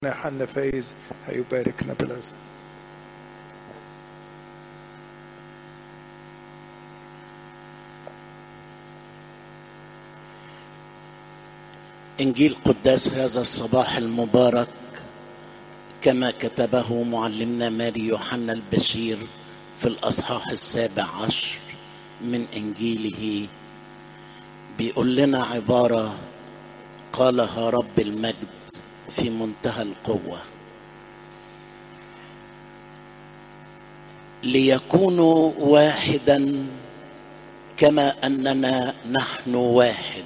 حنا فايز هيباركنا بالعزة إنجيل قداس هذا الصباح المبارك كما كتبه معلمنا ماري يوحنا البشير في الأصحاح السابع عشر من إنجيله بيقول لنا عبارة قالها رب المجد في منتهى القوة ليكونوا واحدا كما أننا نحن واحد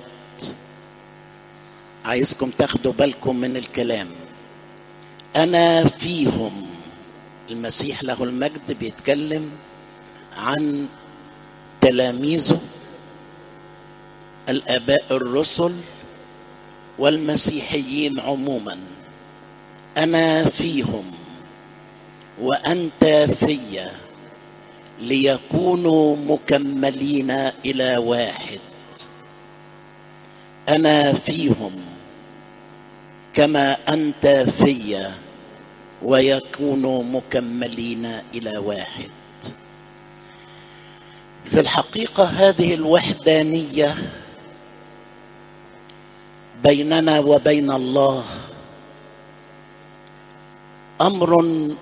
عايزكم تاخدوا بالكم من الكلام أنا فيهم المسيح له المجد بيتكلم عن تلاميذه الآباء الرسل والمسيحيين عموما انا فيهم وانت في ليكونوا مكملين الى واحد انا فيهم كما انت في ويكونوا مكملين الى واحد في الحقيقه هذه الوحدانيه بيننا وبين الله امر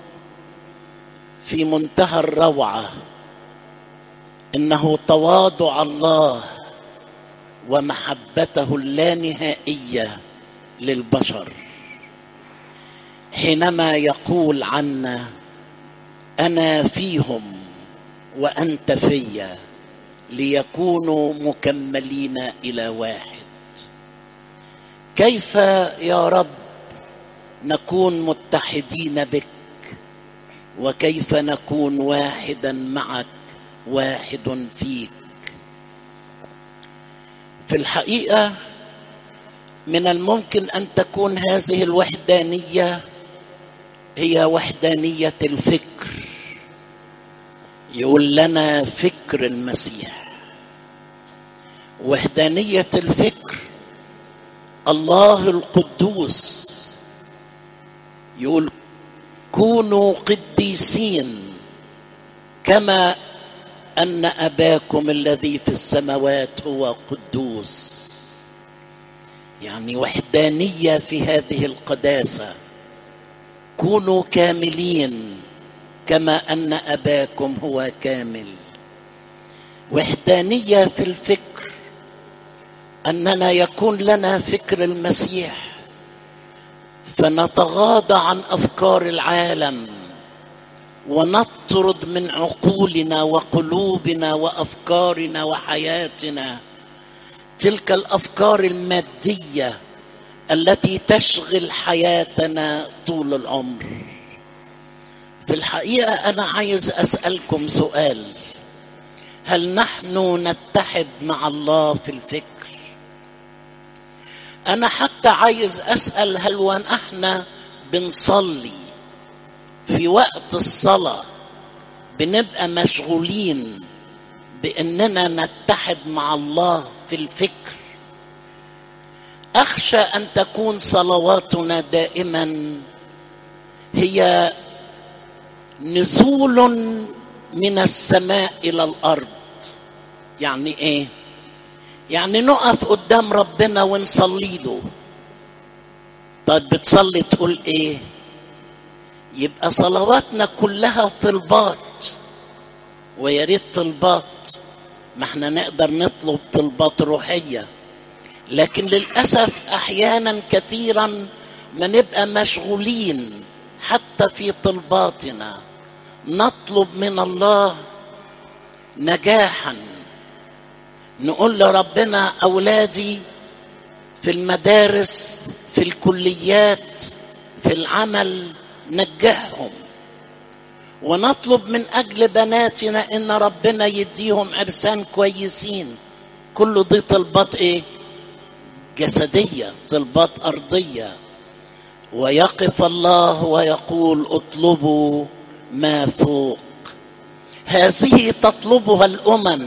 في منتهى الروعه انه تواضع الله ومحبته اللانهائيه للبشر حينما يقول عنا انا فيهم وانت في ليكونوا مكملين الى واحد كيف يا رب نكون متحدين بك وكيف نكون واحدا معك واحد فيك في الحقيقه من الممكن ان تكون هذه الوحدانيه هي وحدانيه الفكر يقول لنا فكر المسيح وحدانيه الفكر الله القدوس يقول كونوا قديسين كما ان اباكم الذي في السماوات هو قدوس يعني وحدانيه في هذه القداسه كونوا كاملين كما ان اباكم هو كامل وحدانيه في الفكر اننا يكون لنا فكر المسيح فنتغاضى عن افكار العالم ونطرد من عقولنا وقلوبنا وافكارنا وحياتنا تلك الافكار الماديه التي تشغل حياتنا طول العمر في الحقيقه انا عايز اسالكم سؤال هل نحن نتحد مع الله في الفكر انا حتى عايز اسال هل ونحن بنصلي في وقت الصلاه بنبقى مشغولين باننا نتحد مع الله في الفكر اخشى ان تكون صلواتنا دائما هي نزول من السماء الى الارض يعني ايه يعني نقف قدام ربنا ونصلي له طيب بتصلي تقول ايه يبقى صلواتنا كلها طلبات ويا ريت طلبات ما احنا نقدر نطلب طلبات روحيه لكن للاسف احيانا كثيرا ما نبقى مشغولين حتى في طلباتنا نطلب من الله نجاحا نقول لربنا اولادي في المدارس في الكليات في العمل نجحهم ونطلب من اجل بناتنا ان ربنا يديهم عرسان كويسين كل دي طلبات ايه جسديه طلبات ارضيه ويقف الله ويقول اطلبوا ما فوق هذه تطلبها الامم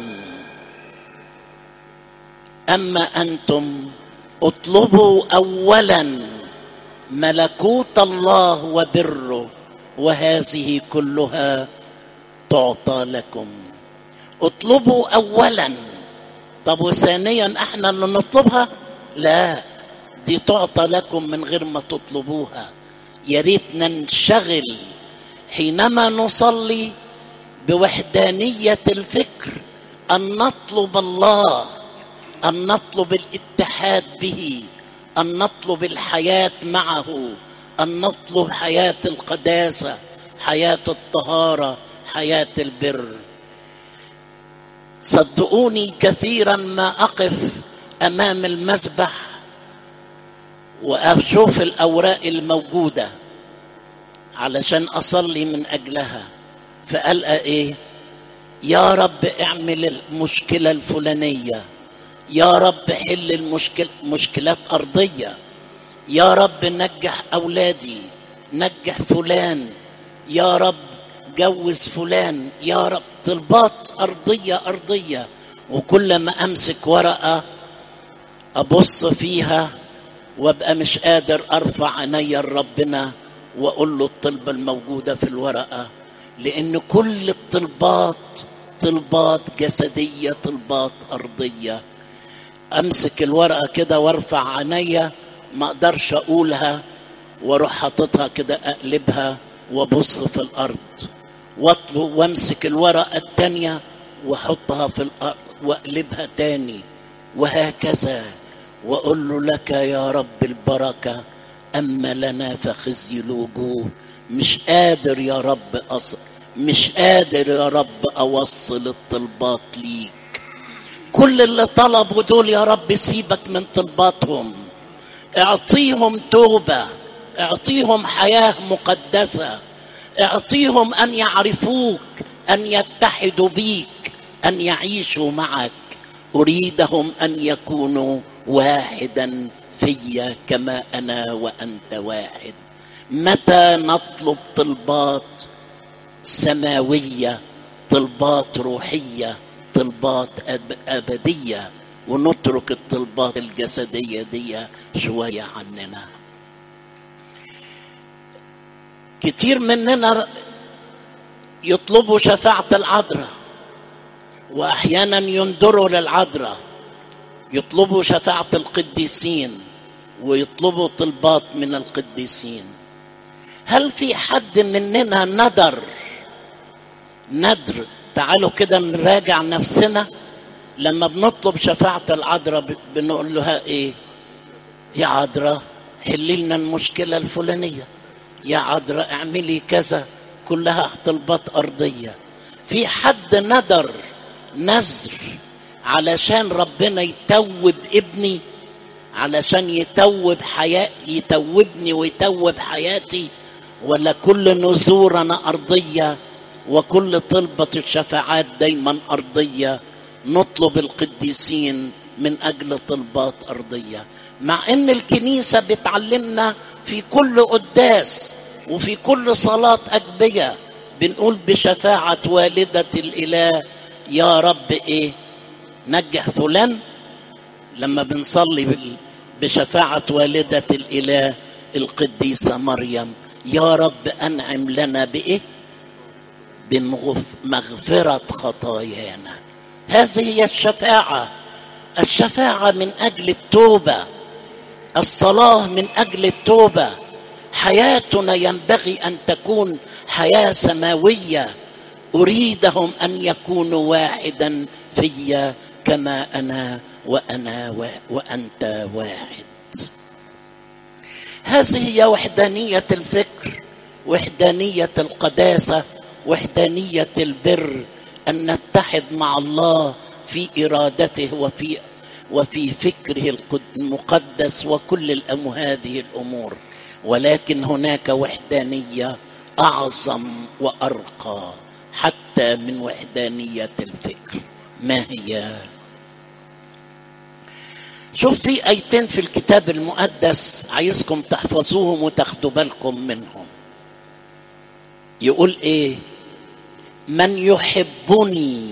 اما انتم اطلبوا اولا ملكوت الله وبره وهذه كلها تعطى لكم اطلبوا اولا طب وثانيا احنا اللي نطلبها لا دي تعطى لكم من غير ما تطلبوها يا ريت ننشغل حينما نصلي بوحدانيه الفكر ان نطلب الله ان نطلب الاتحاد به ان نطلب الحياه معه ان نطلب حياه القداسه حياه الطهاره حياه البر صدقوني كثيرا ما اقف امام المسبح واشوف الاوراق الموجوده علشان اصلي من اجلها فالقى ايه يا رب اعمل المشكله الفلانيه يا رب حل المشكل مشكلات ارضيه يا رب نجح اولادي نجح فلان يا رب جوز فلان يا رب طلبات ارضيه ارضيه وكل ما امسك ورقه ابص فيها وابقى مش قادر ارفع عيني لربنا واقول له الطلبه الموجوده في الورقه لان كل الطلبات طلبات جسديه طلبات ارضيه امسك الورقه كده وارفع عينيا ما اقدرش اقولها واروح حاططها كده اقلبها وابص في الارض واطلب وامسك الورقه التانيه واحطها في الارض واقلبها تاني وهكذا واقول له لك يا رب البركه اما لنا فخزي الوجوه مش قادر يا رب أصل مش قادر يا رب اوصل الطلبات ليك كل اللي طلبوا دول يا رب سيبك من طلباتهم اعطيهم توبه اعطيهم حياه مقدسه اعطيهم ان يعرفوك ان يتحدوا بيك ان يعيشوا معك اريدهم ان يكونوا واحدا في كما انا وانت واحد متى نطلب طلبات سماويه طلبات روحيه طلبات أب ابديه ونترك الطلبات الجسديه دي شويه عننا كتير مننا يطلبوا شفاعه العذراء واحيانا ينذروا للعذراء يطلبوا شفاعه القديسين ويطلبوا طلبات من القديسين هل في حد مننا ندر ندر تعالوا كده نراجع نفسنا لما بنطلب شفاعة العذراء بنقول لها ايه يا عذراء حلي لنا المشكلة الفلانية يا عذراء اعملي كذا كلها طلبات أرضية في حد ندر نذر علشان ربنا يتوب ابني علشان يتوب حياة يتوبني ويتوب حياتي ولا كل نذورنا أرضية وكل طلبة الشفاعات دايما أرضية نطلب القديسين من أجل طلبات أرضية مع أن الكنيسة بتعلمنا في كل قداس وفي كل صلاة أجبية بنقول بشفاعة والدة الإله يا رب إيه نجح فلان لما بنصلي بشفاعة والدة الإله القديسة مريم يا رب أنعم لنا بإيه بمغفرة خطايانا هذه هي الشفاعة الشفاعة من أجل التوبة الصلاة من أجل التوبة حياتنا ينبغي أن تكون حياة سماوية أريدهم أن يكونوا واحدا في كما أنا وأنا وأنت واحد هذه هي وحدانية الفكر وحدانية القداسة وحدانية البر أن نتحد مع الله في إرادته وفي وفي فكره المقدس وكل هذه الأمور ولكن هناك وحدانية أعظم وأرقى حتى من وحدانية الفكر ما هي؟ شوف في ايتين في الكتاب المقدس عايزكم تحفظوهم وتاخدوا بالكم منهم يقول ايه من يحبني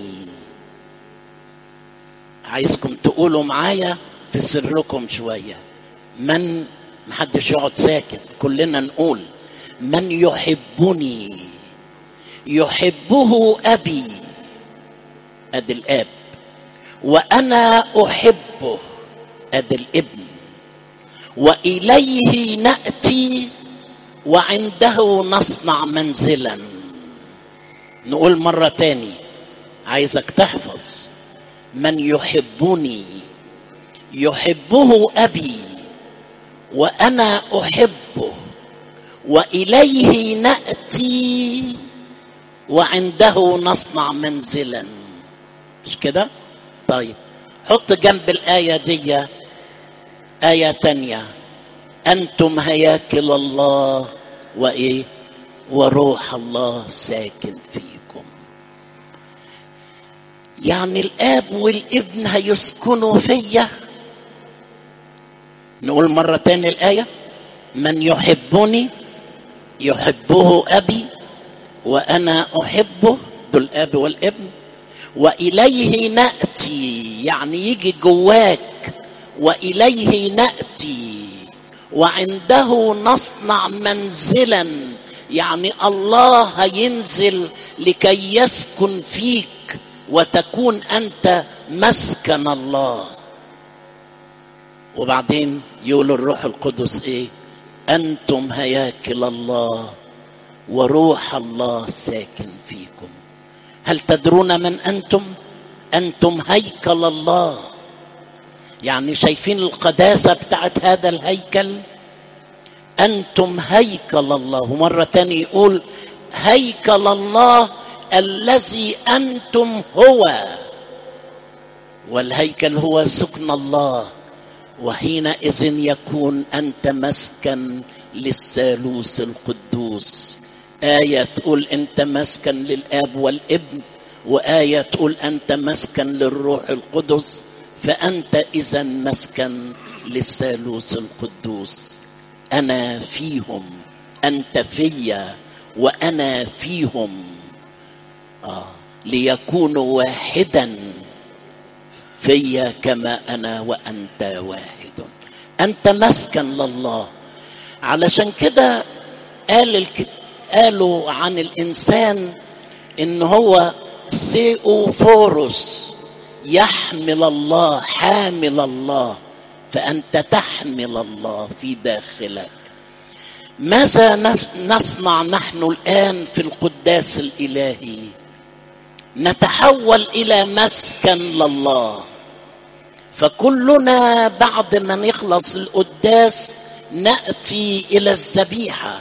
عايزكم تقولوا معايا في سركم شويه من محدش يقعد ساكت كلنا نقول من يحبني يحبه ابي ادي الاب وانا احبه ادي الابن واليه ناتي وعنده نصنع منزلا نقول مره تاني عايزك تحفظ من يحبني يحبه ابي وانا احبه واليه ناتي وعنده نصنع منزلا مش كده طيب حط جنب الايه دي ايه تانيه انتم هياكل الله وايه وروح الله ساكن فيكم يعني الاب والابن هيسكنوا فيا نقول مرة تاني الآية من يحبني يحبه أبي وأنا أحبه ذو الآب والابن وإليه نأتي يعني يجي جواك وإليه نأتي وعنده نصنع منزلا يعني الله هينزل لكي يسكن فيك وتكون أنت مسكن الله وبعدين يقول الروح القدس ايه انتم هياكل الله وروح الله ساكن فيكم هل تدرون من انتم انتم هيكل الله يعني شايفين القداسه بتاعت هذا الهيكل انتم هيكل الله ومره تانية يقول هيكل الله الذي انتم هو والهيكل هو سكن الله وحينئذ يكون انت مسكن للثالوث القدوس ايه تقول انت مسكن للاب والابن وايه تقول انت مسكن للروح القدس فانت اذا مسكن للثالوث القدوس انا فيهم انت فيا وانا فيهم آه ليكونوا واحدا فيا كما انا وانت واحد انت مسكن لله علشان كده قال الكت... قالوا عن الانسان ان هو سيوفوروس يحمل الله حامل الله فانت تحمل الله في داخلك ماذا نصنع نحن الان في القداس الالهي نتحول الى مسكن لله فكلنا بعد ما نخلص القداس ناتي الى الذبيحه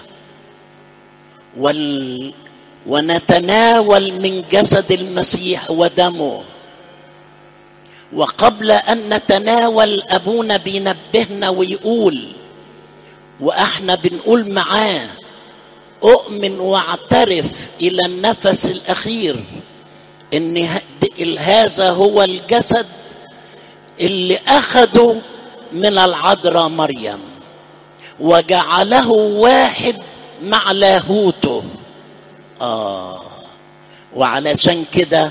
وال... ونتناول من جسد المسيح ودمه وقبل ان نتناول ابونا بينبهنا ويقول واحنا بنقول معاه اؤمن واعترف الى النفس الاخير ان هذا هو الجسد اللي اخده من العذراء مريم وجعله واحد مع لاهوته اه وعلشان كده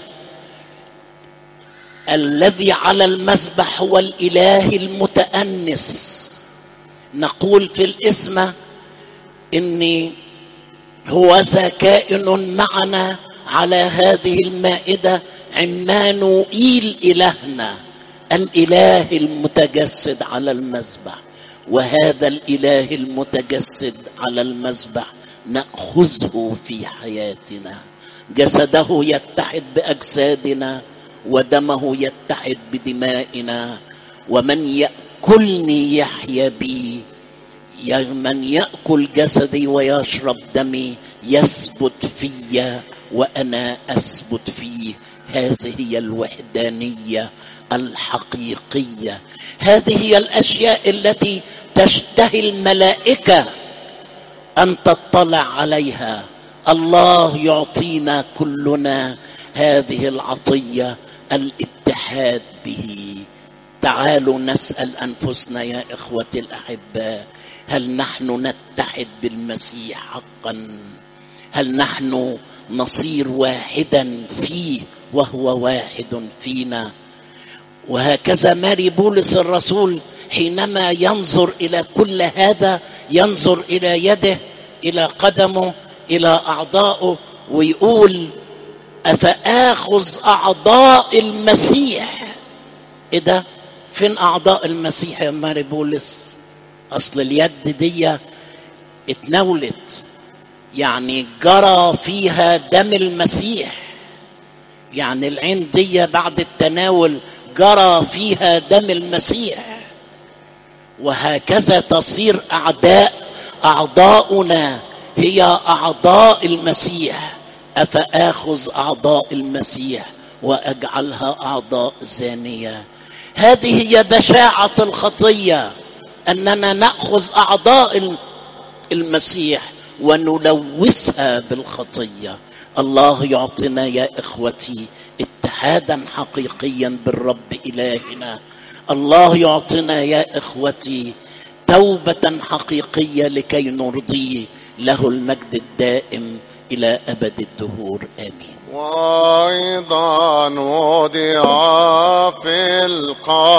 الذي على المذبح هو الاله المتانس نقول في الاسم اني هو كائن معنا على هذه المائده عمانوئيل الهنا الاله المتجسد على المذبح وهذا الاله المتجسد على المذبح ناخذه في حياتنا جسده يتحد باجسادنا ودمه يتحد بدمائنا ومن ياكلني يحيا بي من ياكل جسدي ويشرب دمي يثبت في وانا اثبت فيه هذه هي الوحدانيه الحقيقيه هذه هي الاشياء التي تشتهي الملائكه ان تطلع عليها الله يعطينا كلنا هذه العطيه الاتحاد به تعالوا نسال انفسنا يا اخوتي الاحباء هل نحن نتحد بالمسيح حقا هل نحن نصير واحدا فيه وهو واحد فينا وهكذا ماري بولس الرسول حينما ينظر الى كل هذا ينظر الى يده الى قدمه الى اعضائه ويقول افاخذ اعضاء المسيح ايه ده فين اعضاء المسيح يا ماري بولس اصل اليد دي اتناولت يعني جرى فيها دم المسيح يعني العين دي بعد التناول جرى فيها دم المسيح وهكذا تصير اعداء اعضاؤنا هي اعضاء المسيح افاخذ اعضاء المسيح واجعلها اعضاء زانيه هذه هي بشاعه الخطيه اننا ناخذ اعضاء المسيح ونلوثها بالخطيه الله يعطينا يا اخوتي اتحادا حقيقيا بالرب الهنا الله يعطينا يا اخوتي توبه حقيقيه لكي نرضيه له المجد الدائم الى ابد الدهور امين وايضا وضع في القلب